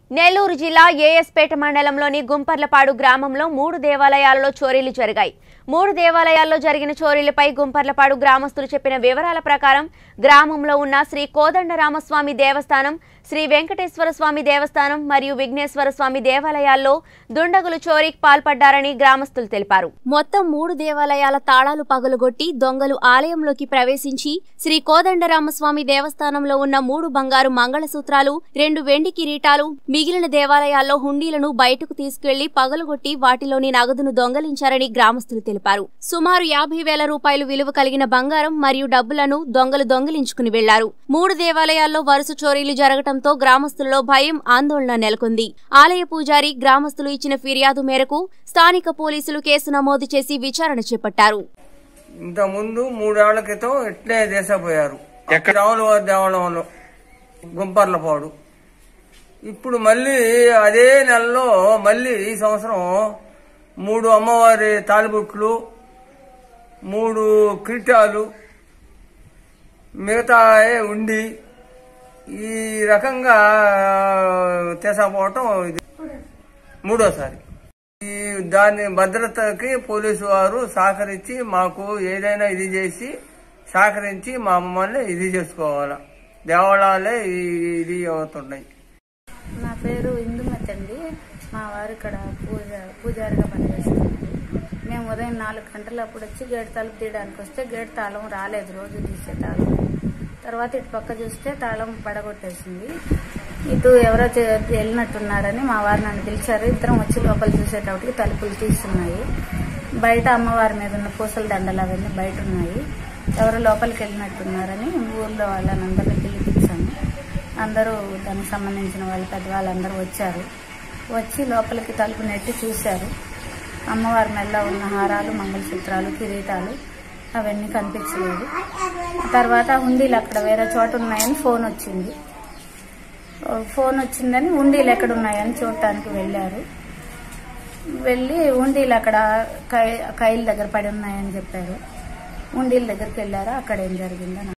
నెల్లూరు జిల్లా ఏఎస్పేట మండలంలోని గుంపర్లపాడు గ్రామంలో మూడు దేవాలయాలలో చోరీలు జరిగాయి మూడు దేవాలయాల్లో జరిగిన చోరీలపై గుంపర్లపాడు గ్రామస్తులు చెప్పిన వివరాల ప్రకారం గ్రామంలో ఉన్న శ్రీ కోదండరామస్వామి దేవస్థానం శ్రీ వెంకటేశ్వర స్వామి దేవస్థానం మరియు విఘ్నేశ్వర స్వామి దేవాలయాల్లో దుండగులు చోరీకి పాల్పడ్డారని గ్రామస్తులు తెలిపారు మొత్తం మూడు దేవాలయాల తాళాలు పగలుగొట్టి దొంగలు ఆలయంలోకి ప్రవేశించి శ్రీ కోదండరామస్వామి దేవస్థానంలో ఉన్న మూడు బంగారు మంగళసూత్రాలు రెండు వెండి కిరీటాలు మిగిలిన దేవాలయాల్లో హుండీలను బయటకు తీసుకెళ్లి పగలుగొట్టి వాటిలోని నగదును దొంగలించారని గ్రామస్తులు తెలిపారు సుమారు యాభై వేల రూపాయలు విలువ కలిగిన బంగారం మరియు డబ్బులను దొంగలు దొంగిలించుకుని వెళ్లారు మూడు దేవాలయాల్లో వరుస చోరీలు జరగటంతో గ్రామస్తుల్లో భయం ఆందోళన నెలకొంది ఆలయ పూజారి గ్రామస్తులు ఇచ్చిన ఫిర్యాదు మేరకు స్థానిక పోలీసులు కేసు నమోదు చేసి విచారణ చేపట్టారు ఇంత ముందు మూడేళ్ల క్రితం ఇట్లే దేశపోయారు రాములవారి దేవాలయంలో గుంపర్లపాడు ఇప్పుడు మళ్ళీ అదే నెలలో మళ్ళీ ఈ సంవత్సరం మూడు అమ్మవారి తాలిబుట్లు మూడు కిరీటాలు మిగతా ఉండి ఈ రకంగా తీసుకుపోవటం ఇది మూడోసారి ఈ దాని భద్రతకి పోలీసు వారు సహకరించి మాకు ఏదైనా ఇది చేసి సహకరించి మా మమ్మల్ని ఇది చేసుకోవాలా దేవాలయాలే ఈ- ఇది అవుతున్నాయి నా పేరు ఇందుమతి అండి మా వారు ఇక్కడ పూజ పూజారిగా పనిచేస్తున్నారు మేము ఉదయం నాలుగు గంటలు అప్పుడు వచ్చి గేట్ తలుపు తీయడానికి వస్తే గేట్ తాళం రాలేదు రోజు తీసే తాళం తర్వాత ఇటు పక్క చూస్తే తాళం పడగొట్టేసింది ఇటు ఎవరో చే- వెళ్ళినట్టున్నారని మా వారు నన్ను పిలిచారు ఇద్దరం వచ్చి లోపల చూసేటప్పటికి తలుపులు తీస్తున్నాయి బయట అమ్మవారి మీద ఉన్న పూసల దండలు అవన్నీ బయట ఉన్నాయి ఎవరో లోపలికి వెళ్ళినట్టున్నారని ఊర్లో వాళ్ళని అందరినీ పిలిపించాను అందరూ దానికి సంబంధించిన వాళ్ళు పెద్దవాళ్ళందరూ వచ్చారు వచ్చి లోపలికి తలుపు నెట్టి చూశారు అమ్మవారి మెడలో ఉన్న హారాలు మంగళసూత్రాలు కిరీటాలు అవన్నీ కనిపించలేదు తర్వాత హుండీలు అక్కడ వేరే చోట ఉన్నాయని ఫోన్ వచ్చింది ఫోన్ వచ్చిందని హుండీలు ఎక్కడ ఉన్నాయని చూడటానికి వెళ్ళారు వెళ్ళి హుండీలు అక్కడ కై కైలు దగ్గర పడి ఉన్నాయని చెప్పారు హుండీల దగ్గరికి వెళ్ళారు అక్కడ ఏం జరిగిందని